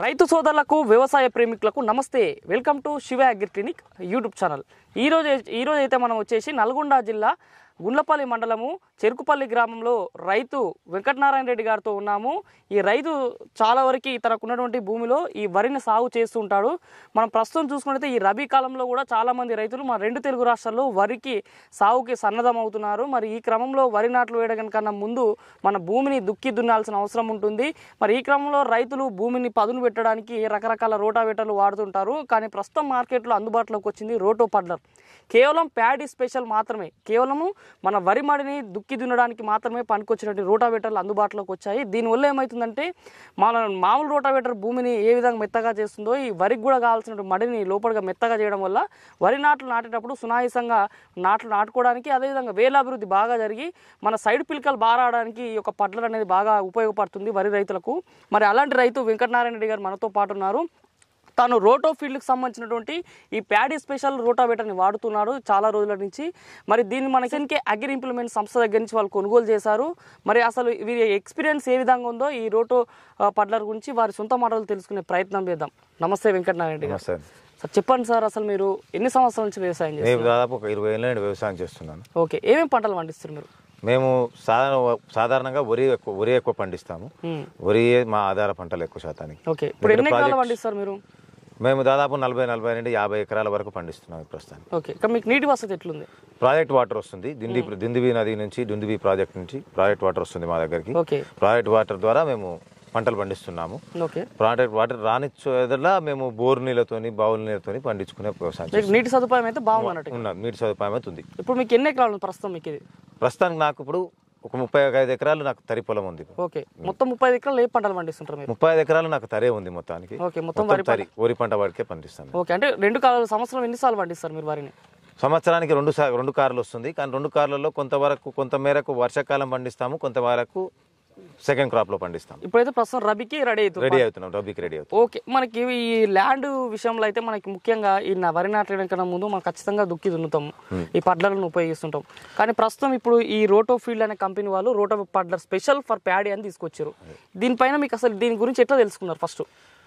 రైతు సోదరులకు వ్యవసాయ ప్రేమికులకు నమస్తే welcome to Shiva agri clinic YouTube channel ఈ రోజు ఈ రోజు అయితే మనం వచ్చేసి నల్గొండ జిల్లా గుండ్లపల్లి మండలము చెరుకుపల్లి గ్రామంలో రైతు వెంకటనారాయణ రెడ్డి గారితో ఉన్నాము ఈ రైతు చాలా వరకు తనకు ఉన్నటువంటి భూమిలో ఈ వరిని సాగు చేస్తూ ఉంటాడు మనం ప్రస్తుతం చూసుకుంటే ఈ రబీ కాలంలో కూడా చాలా మంది రైతులు మన రెండు తెలుగు రాష్ట్రాల్లో వరికి సాగుకి సన్నద్ధం అవుతున్నారు మరి ఈ క్రమంలో వరి నాట్లు వేయడం కన్నా ముందు మన భూమిని దుక్కి దున్నాల్సిన అవసరం ఉంటుంది మరి ఈ క్రమంలో రైతులు భూమిని పదును పెట్టడానికి రకరకాల రోటావేటర్లు వాడుతుంటారు కానీ ప్రస్తుతం మార్కెట్లో అందుబాటులోకి వచ్చింది రోటో పడ్లర్ కేవలం ప్యాడీ స్పెషల్ మాత్రమే కేవలము మన వరి మడిని దుక్కి దున్నడానికి మాత్రమే పనికొచ్చినటువంటి రోటావేటర్లు అందుబాటులోకి వచ్చాయి దీనివల్ల ఏమవుతుందంటే మన మామూలు రోటావేటర్ భూమిని ఏ విధంగా మెత్తగా చేస్తుందో ఈ వరికి కూడా కావాల్సిన మడిని లోపలిగా మెత్తగా చేయడం వల్ల వరి నాట్లు నాటేటప్పుడు సునాయాసంగా నాట్లు నాటుకోవడానికి అదేవిధంగా వేల అభివృద్ధి బాగా జరిగి మన సైడ్ పిలకలు బాగా రావడానికి ఈ యొక్క పడ్లర్ అనేది బాగా ఉపయోగపడుతుంది వరి రైతులకు మరి అలాంటి రైతు వెంకటనారాయణ రెడ్డి గారు మనతో పాటు ఉన్నారు తాను రోటో ఫీల్డ్కి సంబంధించినటువంటి ఈ ప్యాడీ స్పెషల్ రోటావేటర్ని వాడుతున్నాడు చాలా రోజుల నుంచి మరి దీన్ని మన ఎన్కే అగ్రి ఇంప్లిమెంట్ సంస్థ దగ్గర నుంచి వాళ్ళు కొనుగోలు చేశారు మరి అసలు వీరి ఎక్స్పీరియన్స్ ఏ విధంగా ఉందో ఈ రోటో ఆ, పడ్లర్ గురించి వారి సొంత మాటలు తెలుసుకునే ప్రయత్నం చేద్దాం నమస్తే వెంకటనారాయణ రెడ్డి గారు సార్ సార్ చెప్పండి సార్ అసలు మీరు ఎన్ని సంవత్సరాల నుంచి వ్యవసాయం చేస్తారు నేను దాదాపు ఒక ఇరవై ఏళ్ళ నుండి వ్యవసాయం చేస్తున్నాను ఓకే ఏమేమి పంటలు పండిస్తారు మీరు మేము సాధారణ సాధారణంగా వరి ఎక్కువ వరి ఎక్కువ పండిస్తాము మ్మ్. వరి మా ఆధార పంటలు ఎక్కువ శాతానికి ఓకే ఇప్పుడు ఎన్ని దగ్గర ఎకరాలు projects- పండిస్తారు మీరు మేము దాదాపు నలభై నలభై నుండి యాభై ఎకరాల వరకు పండిస్తున్నాం ఈ ప్రస్తుతానికి ఓకే ఇక మీకు నీటి వసతి ఎట్లుంది ప్రాజెక్ట్ వాటర్ వస్తుంది దిండి దిందివి నది నుంచి దుందివి ప్రాజెక్ట్ నుంచి ప్రాజెక్ట్ వాటర్ వస్తుంది మా దగ్గరికి ఓకే ప్రాజెక్ట్ వాటర్ ద్వారా మేము పంటలు పండిస్తున్నాము ఓకే ప్రాజెక్ట్ వాటర్ రానిచ్చేదల్లా మేము బోర్ నీళ్ళతోని బావుల నీళ్ళతోని పండించుకునే వ్యవసాయం మీకు నీటి సదుపాయం అయితే బాగుంది అన్నట్టు చేస్తున్నాం. ఉన్నది నీటి సదుపాయం అయితే ఉంది ఇప్పుడు మీకు ఎన్ని ఎకరాలు ఉంది ప్రస్తుతం మీకు ఇది ప్రస్తుతానికి నాకు ఇప్పుడు ఒక ముప్పై ఐదు ఎకరాలు నాకు తరి పొలం ఉంది ఓకే మొత్తం ముప్పై ఐదు ఎకరాలు ఏ పంటలు పండిస్తుంటారు మీరు ముప్పై ఐదు ఎకరాలు నాకు తరే ఉంది మొత్తానికి ఓకే మొత్తం మొత్తం తరి వరి పంట వాడికే పండిస్తాను ఓకే అంటే రెండు కాలాలు సంవత్సరం ఎన్నిసార్లు పండిస్తారు మీరు వరిని సంవత్సరానికి రెండు సా- రెండు కార్లు వస్తుంది కానీ రెండు కార్లలో కొంతవరకు కొంత మేరకు వర్షాకాలం పండిస్తాము కొంత వరకు సెకండ్ క్రాప్ లో పండిస్తాం ఇప్పుడైతే ప్రస్తుతం రబీకి రెడీ అవుతుంది రెడీ అవుతున్నాం రబీకి రెడీ అవుతుంది ఓకే మనకి ఈ ల్యాండ్ విషయంలో అయితే మనకి ముఖ్యంగా ఈ నా వరి నాటడం కన్నా ముందు మనం ఖచ్చితంగా దుక్కి దున్నుతాం ఈ పడ్లర్లను ఉపయోగిస్తుంటాం కానీ ప్రస్తుతం ఇప్పుడు ఈ రోటో ఫీల్డ్ అనే కంపెనీ వాళ్ళు roto puddler special for paddy అని తీసుకొచ్చారు దీనిపైన మీకు అసలు దీని గురించి ఎట్లా తెలుసుకున్నారు ఫస్ట్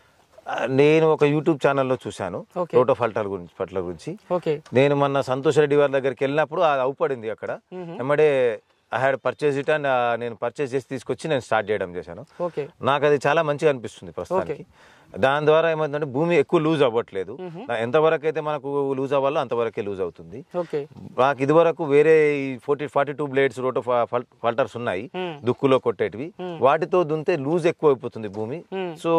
ఆ, నేను ఒక యూట్యూబ్ ఛానల్లో చూశాను ఓకే. రోటో ఫల్టాల గురించి పట్ల గురించి ఓకే నేను మొన్న సంతోష్ రెడ్డి వారి దగ్గరికి వెళ్ళినప్పుడు అది అవుపడింది అక్కడ ఎమ్మడే I had purchase it and నేను పర్చేజ్ చేసి తీసుకొచ్చి నేను స్టార్ట్ చేయడం చేశాను ఓకే నాకు అది చాలా మంచిగా అనిపిస్తుంది ప్రస్తుతానికి దాని ద్వారా ఏమైందంటే భూమి ఎక్కువ లూజ్ అవ్వట్లేదు ఎంతవరకు అయితే మనకు లూజ్ అవ్వాలో అంతవరకే లూజ్ అవుతుంది ఓకే నాకు ఇదివరకు వేరే ఈ forty forty two blades roto puddlers ఉన్నాయి Hmm. దుక్కులో కొట్టేటివి వాటితో దున్తే లూజ్ ఎక్కువ అయిపోతుంది భూమి సో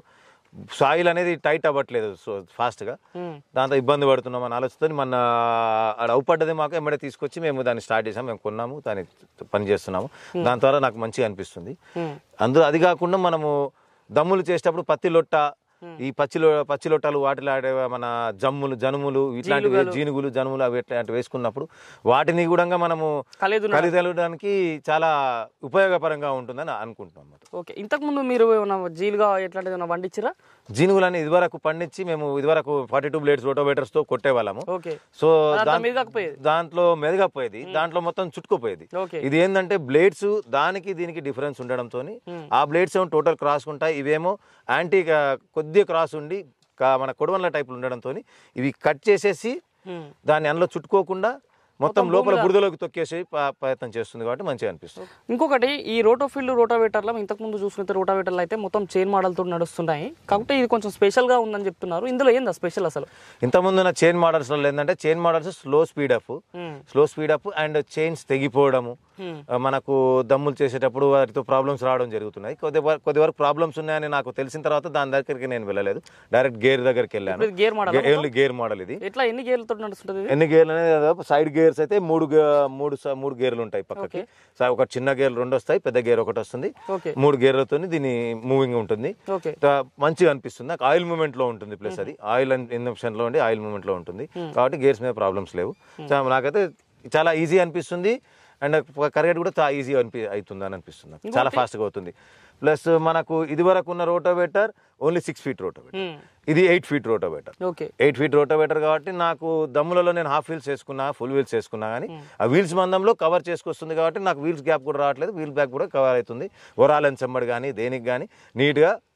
సాయిల్ అనేది టైట్ అవ్వట్లేదు సో ఫాస్ట్ గా మ్మ్. దాంతో ఇబ్బంది పడుతున్నాం అని ఆలోచనతో మన ఆడ అవుపడ్డది మాకు ఎమ్మడే తీసుకొచ్చి మేము దాన్ని స్టార్ట్ చేసాం మేము కొన్నాము దాన్ని పని చేస్తున్నాము దాని ద్వారా నాకు మంచిగా అనిపిస్తుంది మ్మ్. అందులో అది కాకుండా మనము దమ్ములు చేసేటప్పుడు పత్తి లొట్ట ఈ పచ్చిలో పచ్చి లొట్టలు వాటిలో ఆడే మన జమ్ములు జనుములు ఇట్లాంటివి జీనుగులు జనుములు అవి ఇట్లాంటివి వేసుకున్నప్పుడు వాటిని కూడా మనము కలేదు ఖరీదలడానికి చాలా ఉపయోగపరంగా ఉంటుందని అనుకుంటున్నాం అన్నమాట. ఓకే ఇంతకు ముందు మీరు ఏమైనా జీలుగా ఎట్లాంటిది ఏమైనా పండించారా జీనుగులని ఇదివరకు పండించి మేము ఇదివరకు ఫార్టీ టూ బ్లేడ్స్ రోటోవేటర్స్ తో కొట్టేవాళ్ళము ఓకే సో అదంతా దాన్- మీదకపోయేది. దాంట్లో మెదగపోయేది దాంట్లో మొత్తం చుట్టుకుపోయేది ఓకే ఇది ఏంటంటే బ్లేడ్స్ దానికి దీనికి డిఫరెన్స్ ఉండడంతో ఆ బ్లేడ్స్ ఏమో టోటల్ క్రాస్ ఉంటాయి ఇవేమో యాంటీ కొద్దిగా క్రాస్ ఉండి కా- మన కొడవన్ల టైపులు ఉండడంతో ఇవి కట్ చేసేసి మ్మ్. దాన్ని అందులో చుట్టుకోకుండా మొత్తం లోపల బురదలోకి తొక్కేసి ప- ప్రయత్నం చేస్తుంది కాబట్టి మంచిగా అనిపిస్తుంది ఇంకొకటి ఈ రోటోఫీల్డ్ రోటావేటర్లో ఇంతకు ముందు చూసుకుంటే రోటావేటర్లు అయితే మొత్తం చైన్ మోడల్ తో నడుస్తున్నాయి కాబట్టి ఇది కొంచెం స్పెషల్ గా ఉందని చెప్తున్నారు ఇందులో ఏందా స్పెషల్ అసలు ఇంతకుముందు ఉన్న చైన్ మోడల్స్ ఏంటంటే chain models slow speed up మ్మ్. Slow speed up and chains తెగిపోవడము Hmm. ఆ, మనకు దమ్ములు చేసేటప్పుడు వాటితో ప్రాబ్లమ్స్ రావడం జరుగుతున్నాయి కొద్ది వర- కొద్ది వరకు ప్రాబ్లమ్స్ ఉన్నాయని నాకు తెలిసిన తర్వాత దాని దగ్గరికి నేను వెళ్ళలేదు డైరెక్ట్ గేర్ దగ్గరికి వెళ్ళాను ఇప్పుడు gear model only gear model ఇది ఎట్లా ఎన్ని గేర్లతో నడుస్తుంటది ఇది ఎన్ని గేర్లు అనేది దాదాపు సైడ్ గేర్స్ అయితే మూడు గే- మూడు స- మూడు గేర్లు ఉంటాయి పక్కకి సో ఒక చిన్న గేర్ రెండు వస్తాయి పెద్ద గేర్ ఒకటి వస్తుంది ఓకే మూడు గేర్లతో దీని మూవింగ్ ఉంటుంది ఓకే ట- మంచిగా అనిపిస్తుంది నాకు ఆయిల్ మూమెంట్ లో ఉంటుంది ప్లస్ అది ఆయిల్ ఇన్వెప్షన్ లో ఉండి ఆయిల్ మూమెంట్ లో ఉంటుంది కాబట్టి గేర్స్ మీద ప్రాబ్లమ్స్ లేవు చా- నాకైతే చాలా ఈజీ అనిపిస్తుంది అండ్ కరెక్ట్ కూడా చాలా ఈజీ అనిపి అవుతుంది అని అనిపిస్తుంది నాకు. చాలా ఫాస్ట్ గా అవుతుంది ప్లస్ మనకు ఇది వరకు ఉన్న rotavator only six feet rotavator మ్మ్. ఇది eight feet rotavator okay eight feet rotavator కాబట్టి నాకు దమ్ములలో నేను హాఫ్ వీల్స్ వేసుకున్నా ఫుల్ వీల్స్ వేసుకున్నా కానీ ఆ వీల్స్ మందంలో కవర్ చేసుకొస్తుంది కాబట్టి నాకు వీల్స్ గ్యాప్ కూడా రావట్లేదు వీల్ బ్యాక్ కూడా కవర్ అవుతుంది ఒరాలన్ చెమ్మడి కానీ దేనికి కానీ నీట్గా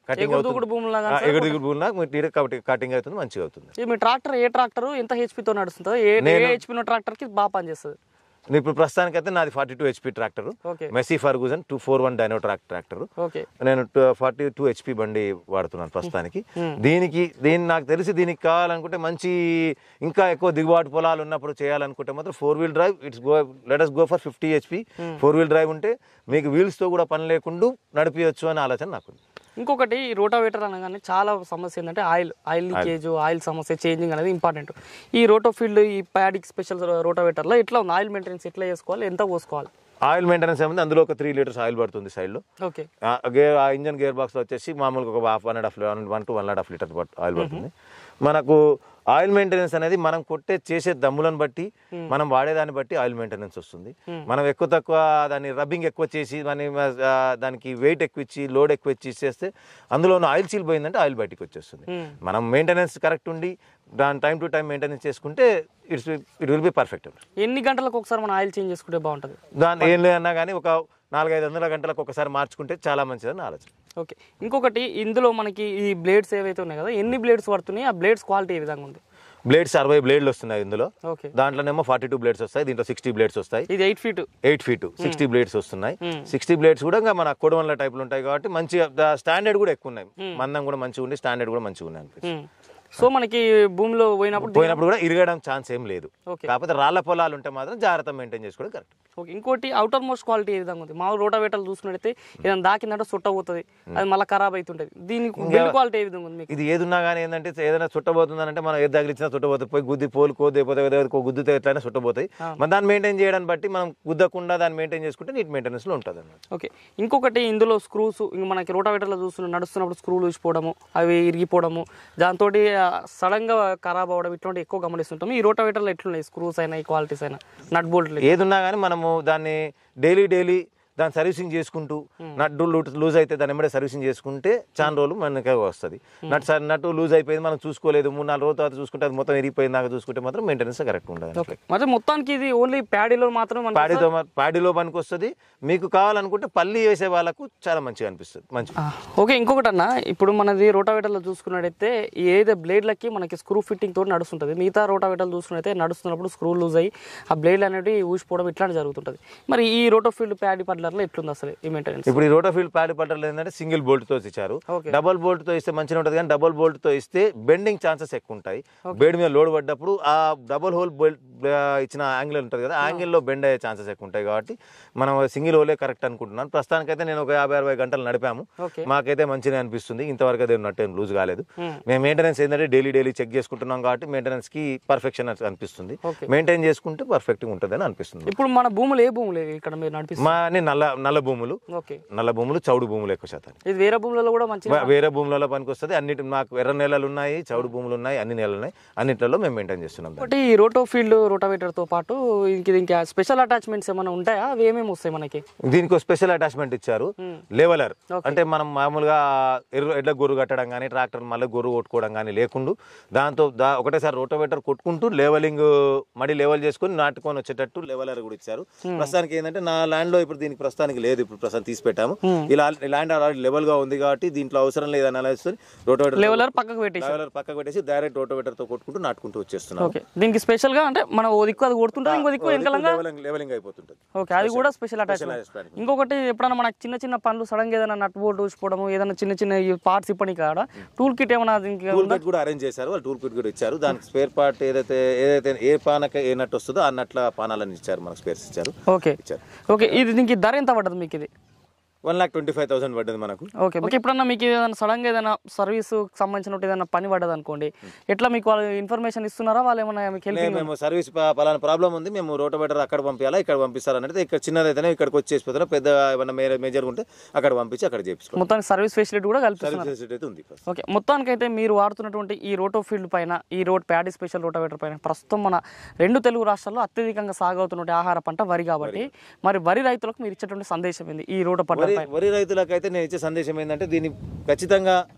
కటింగ్ ఎగుడు దిగుడు భూములాగా ఎగుడు దిగుడు భూమిలా నీట్ కటింగ్ అవుతుంది మంచిగా అవుతుంది ఇది మీ ట్రాక్టర్ ఏ ట్రాక్టర్ ఎంత హెచ్పితో నడుస్తుంది ఏ ఏ హెచ్పి ట్రాక్టర్ కి బాగా పనిచేస్తుంది ఇప్పుడు ప్రస్తుతానికైతే నాది forty two HP tractor okay Massey Ferguson two four one Dynatrack tractor okay నేను ఫార్టీ టూ హెచ్పి బండి వాడుతున్నాను ప్రస్తుతానికి దీనికి దీని నాకు తెలిసి దీనికి కావాలనుకుంటే మంచి ఇంకా ఎక్కువ దిగుబాటు పొలాలు ఉన్నప్పుడు చేయాలనుకుంటే మాత్రం four wheel drive it's go let's go for fifty HP four wheel drive ఉంటే మీకు wheels తో కూడా పని లేకుండా నడిపించచ్చు అనే ఆలోచన నాకు ఉంది. ఇంకొకటి ఈ రోటావేటర్ అనగానే చాలా సమస్య ఏంటంటే ఆయిల్ ఆయిల్ లీకేజ్ ఆయిల్ సమస్య చేంజింగ్ అనేది ఇంపార్టెంట్ ఈ రోటో ఫీల్డ్ ఈ ప్యాడిక్ స్పెషల్ రోటావేటర్లో ఎట్లా ఉంది ఆయిల్ మెయింటెనెన్స్ ఎట్లా చేసుకోవాలి ఎంత పోసుకోవాలి ఆయిల్ మెయింటెనెన్స్ ఏముంది అందులో ఒక త్రీ లీటర్స్ ఆయిల్ పడుతుంది సైడ్లో ఓకే గేర్ ఆ ఇంజన్ గేర్ బాక్స్లో వచ్చేసి మామూలుగా ఒక half one and half one to one and half litre oil పడుతుంది మనకు ఆయిల్ మెయింటెనెన్స్ అనేది మనం కొట్టే చేసే దమ్ములను బట్టి మనం వాడేదాన్ని బట్టి ఆయిల్ మెయింటెనెన్స్ వస్తుంది మనం ఎక్కువ తక్కువ దాన్ని రబ్బింగ్ ఎక్కువ చేసి దాన్ని ఆ, దానికి వెయిట్ ఎక్కువ ఇచ్చి లోడ్ ఎక్కువ ఇచ్చి ఇచ్చేస్తే అందులో ఉన్న ఆయిల్ సీల్ పోయిందంటే ఆయిల్ బయటికి వచ్చేస్తుంది మనం మెయింటెనెన్స్ కరెక్ట్ ఉండి దాని టైం టు టైం మెయింటెనెన్స్ చేసుకుంటే it's it will be perfect ఎన్ని గంటలకు ఒకసారి మనం ఆయిల్ చేంజ్ చేసుకుంటే బాగుంటుంది దాని ఏం లేదన్నా కానీ ఒక నాలుగైదు వందల గంటలకు ఒకసారి మార్చుకుంటే చాలా మంచిదని ఆలోచన ఓకే ఇంకొకటి ఇందులో మనకి ఈ బ్లేడ్స్ ఏవైతే ఉన్నాయి కదా ఎన్ని బ్లేడ్స్ పడుతున్నాయి ఆ బ్లేడ్స్ క్వాలిటీ ఏ విధంగా ఉంది బ్లేడ్స్ అరవై బ్లేడ్లు వస్తున్నాయి ఇందులో ఓకే దాంట్లోనేమో ఫార్టీ టూ బ్లేడ్స్ వస్తాయి దీంట్లో సిక్స్టీ బ్లేడ్స్ వస్తాయి ఇది eight feet eight feet sixty blades వస్తున్నాయి సిక్స్టీ బ్లేడ్స్ కూడా ఇంకా మన కొడవన్ల టైప్లు ఉంటాయి కాబట్టి మంచిగా స్టాండర్డ్ కూడా ఎక్కువ ఉన్నాయి మందం కూడా మంచిగా ఉంది స్టాండర్డ్ కూడా మంచిగా ఉన్నాయి అనిపిస్తుంది సో మనకి భూమిలో పోయినప్పుడు పోయినప్పుడు కూడా ఇరగడం ఛాన్స్ ఏం లేదు ఓకే. కాకపోతే రాళ్ల పొలాలు ఉంటే మాత్రం జాగ్రత్త మెయింటైన్ చేసుకోవడం కరెక్ట్ ఓకే ఇంకోటి అవుటర్ మోస్ట్ క్వాలిటీ ఏ విధంగా ఉంది మామూలు రోటావేటర్లు చూసుకున్నట్టయితే ఏదైనా దాకిందంటే సుట్ట పోతుంది అది మళ్ళీ ఖరాబ్ అవుతుంటుంది దీనికి బిల్డ్ క్వాలిటీ ఏ విధంగా ఉంది మీకు ఇది ఏది ఉన్నా కానీ ఏంటంటే ఏదైనా చుట్టబోతుందంటే మనం ఏది తగిలిచ్చినా చుట్టబోతుంది పోయి గుద్ది పోలు కోది పోతే ఏదో గుద్దితే ఎట్లయినా చుట్టబోతాయి మనం దాన్ని మెయింటైన్ చేయడాన్ని బట్టి మనం గుద్దకుండా దాన్ని మెయింటైన్ చేసుకుంటే నీట్ మెయింటెనెన్స్ లో ఉంటుంది అన్నమాట ఓకే ఇంకొకటి ఇందులో స్క్రూస్ ఇంక మనకి రోటావేటర్లో చూస్తున్న నడుస్తున్నప్పుడు స్క్రూలు ఊసిపోవడము అవి ఇరిగిపోవడము దాంతో సడన్గా ఖరాబ్ అవ్వడం ఇటువంటి ఎక్కువ గమనిస్తుంటాము ఈ రోటావేటర్లో ఎట్లున్నాయి స్క్రూస్ అయినా ఈ క్వాలిటీస్ అయినా నట్ బోల్ట్లు ఏది ఉన్నా కానీ మనము దాన్ని డైలీ డైలీ దాన్ని సర్వీసింగ్ చేసుకుంటూ నట్టు లూజ్ అయితే దాన్ని ఎమ్మడే సర్వీసింగ్ చేసుకుంటే చాలా రోజులు మనకి వస్తుంది నట్ స- నట్టు లూజ్ అయిపోయింది మనం చూసుకోలేదు మూడు నాలుగు రోజుల తర్వాత చూసుకుంటే అది మొత్తం ఎరిగిపోయింది దాకా చూసుకుంటే మాత్రం మెయింటెనెన్స్ కరెక్ట్ ఉండదు ఓకే మరి మొత్తానికి ఇది ఓన్లీ ప్యాడీలో మాత్రం మనకి ప్యాడీతో మా- ప్యాడీలో పనికి వస్తుంది మీకు కావాలనుకుంటే పల్లి వేసే వాళ్ళకు చాలా మంచిగా అనిపిస్తుంది మంచి ఆ, ఓకే ఇంకొకటి అన్న ఇప్పుడు మనది రోటావేటర్లో చూసుకున్నట్టయితే ఏదైతే బ్లేడ్లకి మనకి స్క్రూ ఫిట్టింగ్ తోటి నడుస్తుంటుంది మిగతా రోటావేటర్లు చూసుకున్నట్టయితే నడుస్తున్నప్పుడు స్క్రూ లూజ్ అయ్యి ఆ బ్లేడ్లు అనేవి ఊసిపోవడం ఇట్లాంటి జరుగుతుంటుంది మరి ఈ రోటో ఫీల్డ్ ప్యాడీ పడ్లర్లో ఎట్లుంది అసలు ఈ మెయింటెనెన్స్ ఇప్పుడు ఈ రోటోఫీల్డ్ ప్యాడ్ పట్టలు ఏంటంటే సింగిల్ బోల్ట్ తో ఇచ్చారు Okay. డబల్ బోల్ట్ తో ఇస్తే మంచిగా ఉంటుంది కానీ డబల్ బోల్ట్ తో ఇస్తే బెండింగ్ ఛాన్సెస్ ఎక్కువ ఉంటాయి బేడ్ మీద లోడ్ పడ్డప్పుడు ఆ డబల్ హోల్ బోల్ట్ ఇచ్చిన యాంగిల్ ఉంటుంది కదా యాంగిల్ లో బెండ్ అయ్యే ఛాన్సెస్ ఎక్కువ ఉంటాయి కాబట్టి మనం సింగిల్ హోలే కరెక్ట్ అనుకుంటున్నాను ప్రస్తుతానికైతే నేను ఒక యాభై అరవై గంటలు నడిపాము ఓకే మాకైతే మంచిగా అనిపిస్తుంది ఇంతవరకు అదే నట్టేం లూజ్ కాలేదు మేము మెయింటెనెన్స్ ఏంటంటే డైలీ డైలీ చెక్ చేసుకుంటున్నాం కాబట్టి మెయింటెనెన్స్ కి పర్ఫెక్షన్ అనిపిస్తుంది Okay. మెయింటైన్ చేసుకుంటే పర్ఫెక్ట్ గా ఉంటుంది అని అనిపిస్తుంది ఇప్పుడు మన భూములు ఏ భూములు ఇవి ఇక్కడ మీరు నడిపిస్తుంది మా అన్ని నల్ల నల్ల భూములు ఓకే నల్ల భూములు చౌడు భూములు ఎక్కువ శాతం ఇది వేరే భూములలో కూడా మంచిగా వే- వేరే భూములలో పనికి వస్తుంది అన్నిటి మాకు ఎర్ర నేలలు ఉన్నాయి చౌడు భూములు ఉన్నాయి అన్ని నేలలు ఉన్నాయి అన్నిట్లలో మేము మెయింటైన్ చేస్తున్నాం దాన్ని. ఒకటి ఈ రోటో ఫీల్డ్ రోటావేటర్ తో పాటు ఇంక ఇంకా స్పెషల్ అటాచ్మెంట్స్ ఏమైనా ఉంటాయా అవి ఏమేమి వస్తాయి మనకి దీనికి ఒక స్పెషల్ అటాచ్మెంట్ ఇచ్చారు లెవెలర్ అంటే మనం మామూలుగా ఎర్ర ఎడ్ల గొర్రు కట్టడం కానీ ట్రాక్టర్ మళ్ళీ గొర్రు కొట్టుకోవడం కానీ లేకుండా దాంతో దా ఒకటేసారి రోటోవేటర్ కొట్టుకుంటూ లెవెలింగ్ మడి లెవెల్ చేసుకుని నాటుకొని వచ్చేటట్టు లెవెలర్ కూడా ఇచ్చారు ప్రస్తుతానికి ఏంటంటే నా ల్యాండ్ లో ఇప్పుడు దీనికి ప్రస్తుతానికి లేదు ఇప్పుడు ప్రస్తుతం తీసి పెట్టాము ఇలా ల్యాండ్ ఆల్రెడీ లెవెల్ గా ఉంది కాబట్టి దీంట్లో అవసరం లేదని అలా రోటోవేటర్ లెవెలర్ పక్కకు పెట్టేసి లెవెలర్ పక్కకు పెట్టేసి డైరెక్ట్ రోటోవేటర్ తో కొట్టుకుంటూ నాటుకుంటూ వచ్చేస్తున్నాం ఓకే దీనికి స్పెషల్ గా అంటే మనం ఓ దిక్కు అది కొడుతుంటాం ఇంకో దిక్కు వెనకాలంగా లెవెలింగ్ లెవెలింగ్ అయిపోతుంటుంది ఓకే అది కూడా స్పెషల్ అటాచ్మెంట్ attachment. ఇంకొకటి ఎప్పుడైనా మనకి చిన్న చిన్న పనులు సడన్ గా ఏదైనా నట్ బోల్ట్ ఊసిపోవడం ఏదైనా చిన్న చిన్న పార్ట్స్ ఇప్పని కాడ టూల్ కిట్ ఏమైనా దీనికి టూల్ కిట్ కూడా అరేంజ్ చేశారు వాళ్ళు టూల్ కిట్ కూడా ఇచ్చారు దానికి స్పేర్ పార్ట్ ఏదైతే ఏదైతే ఏ పానక ఏ నట్ వస్తుందో ఆ నట్ల పానాలను ఇచ్చారు మనకు స్పేర్స్ ఇచ్చారు ఓకే ఇచ్చారు ఓకే ఇది దీనికి ధర ఎంత పడుతుంది మీకు ఇది one lakh twenty five thousand పడ్డది మనకు ఓకే ఓకే ఎప్పుడన్నా మీకు ఏదైనా సడన్ గా ఏదైనా సర్వీస్ సంబంధించిన ఏదైనా పని పడ్డది అనుకోండి ఎట్లా మీకు వాళ్ళు ఇన్ఫర్మేషన్ ఇస్తున్నారా వాళ్ళు ఏమైనా మీకు లే, హెల్ప్ మేము సర్వీస్ ప- పలానా ప్రాబ్లం ఉంది మేము రోటోవేటర్ అక్కడ పంపించాలా ఇక్కడ పంపిస్తారా అంటే ఇక్కడ చిన్నదైతేనే ఇక్కడికి వచ్చి చేసిపోతారా పెద్ద ఏమన్నా మేజర్ ఉంటే అక్కడ పంపించి అక్కడ చేపించుకోవాలి మొత్తానికి సర్వీస్ ఫెసిలిటీ కూడా కల్పిస్తున్నారు సర్వీస్ ఫెసిలిటీ అయితే ఉంది ప్రస్తుతం. ఓకే మొత్తానికైతే మీరు వాడుతున్నటువంటి ఈ రోటో ఫీల్డ్ పైన ఈ రోడ్ ప్యాడీ స్పెషల్ రోటోవేటర్ పైన ప్రస్తుతం మన రెండు తెలుగు రాష్ట్రాల్లో అత్యధికంగా సాగవుతున్నటువంటి ఆహార పంట వరి కాబట్టి మరి వరి రైతులకు మీరు ఇచ్చేటువంటి సందేశం ఏంది ఈ రోడ్డు పంట వరి పైన వరి రైతులకైతే నేను ఇచ్చే సందేశం ఏంటంటే దీన్ని ఖచ్చితంగా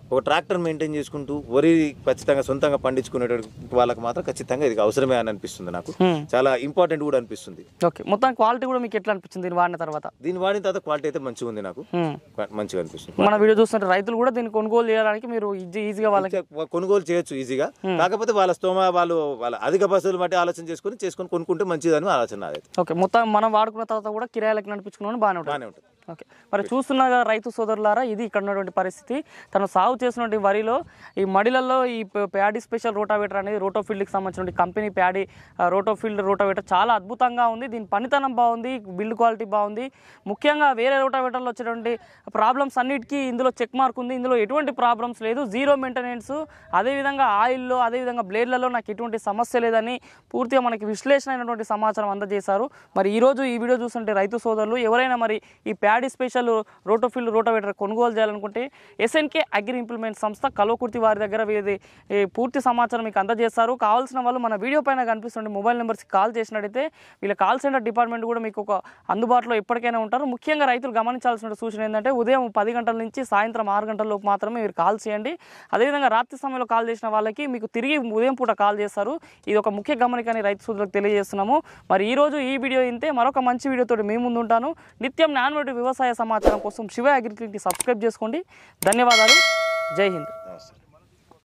ఒక ట్రాక్టర్ మెయింటైన్ చేసుకుంటూ వరి ఖచ్చితంగా సొంతంగా పండించుకునేటువంటి వాళ్ళకి మాత్రం ఖచ్చితంగా ఇది అవసరమే అని అనిపిస్తుంది నాకు Hmm. చాలా ఇంపార్టెంట్ కూడా అనిపిస్తుంది ఓకే మొత్తం క్వాలిటీ కూడా మీకు ఎట్లా అనిపించింది దీన్ని వాడిన తర్వాత దీని వాడిన తర్వాత క్వాలిటీ అయితే మంచిగా ఉంది నాకు హ్మ్. మంచిగా అనిపిస్తుంది మన వీడియో చూస్తుంటే రైతులు కూడా దీన్ని కొనుగోలు చేయడానికి మీరు ఈజీ ఈజీగా వాళ్ళకి ఇంకా కొనుగోలు చేయొచ్చు ఈజీగా కాకపోతే వాళ్ళ స్తోమ వాళ్ళు వాళ్ళ అధిక బస్సులు బట్టి ఆలోచన చేసుకుని చేసుకొని కొనుక్కుంటే మంచిదని ఆలోచన నాది ఓకే మొత్తం మనం వాడుకున్న తర్వాత కూడా కిరాయిలకి నడిపించుకున్నాను బాగానే ఉంటుంది బాగానే ఉంటుంది ఓకే మరి చూస్తున్నారు కదా రైతు సోదరులారా ఇది ఇక్కడ ఉన్నటువంటి పరిస్థితి తను సాగు చేసినటువంటి వరిలో ఈ మడిలలో ఈ ప- ప్యాడీ స్పెషల్ రోటావేటర్ అనేది రోటోఫీల్డ్కి సంబంధించిన కంపెనీ ప్యాడీ ఆ, రోటోఫీల్డ్ రోటావేటర్ చాలా అద్భుతంగా ఉంది దీని పనితనం బాగుంది బిల్డ్ క్వాలిటీ బాగుంది ముఖ్యంగా వేరే రోటావేటర్లో వచ్చేటువంటి ప్రాబ్లమ్స్ అన్నిటికీ ఇందులో చెక్ మార్క్ ఉంది ఇందులో ఎటువంటి ప్రాబ్లమ్స్ లేదు జీరో మెయింటెనెన్స్ అదేవిధంగా ఆయిల్లో అదేవిధంగా బ్లేడ్లలో నాకు ఎటువంటి సమస్య లేదని పూర్తిగా మనకి విశ్లేషణ అయినటువంటి సమాచారం అందజేశారు మరి ఈ రోజు ఈ వీడియో చూస్తుంటే రైతు సోదరులు ఎవరైనా మరి ఈ ప్యాడీ స్పెషల్ రోటోఫిల్ రోటోవేటర్ కొనుగోలు చేయాలనుకుంటే ఎస్ఎన్కే అగ్రి ఇంప్లిమెంట్ సంస్థ కల్వకుర్తి వారి దగ్గర వీరి ఈ పూర్తి సమాచారం మీకు అందజేస్తారు కావాల్సిన వాళ్ళు మన వీడియో పైన కనిపిస్తుండే మొబైల్ నెంబర్స్కి కాల్ చేసినట్టయితే వీళ్ళ కాల్ సెంటర్ డిపార్ట్మెంట్ కూడా మీకు ఒక అందుబాటులో ఎప్పటికైనా ఉంటారు ముఖ్యంగా రైతులు గమనించాల్సిన సూచన ఏంటంటే ఉదయం పది గంటల నుంచి సాయంత్రం ఆరు గంటల లోపు మాత్రమే మీరు కాల్ చేయండి అదేవిధంగా రాత్రి సమయంలో కాల్ చేసిన వాళ్ళకి మీకు తిరిగి ఉదయం పూట కాల్ చేస్తారు ఇది ఒక ముఖ్య గమనిక అని రైతు సోదరులకు తెలియజేస్తున్నాము మరి ఈ రోజు ఈ వీడియో ఇంతే మరొక మంచి వీడియోతో మీ ముందు ఉంటాను నిత్యం నాన్వటి వ్యవసాయ సమాచారం కోసం శివ అగ్రికల్కి సబ్స్క్రైబ్ చేసుకోండి ధన్యవాదాలు జై హింద్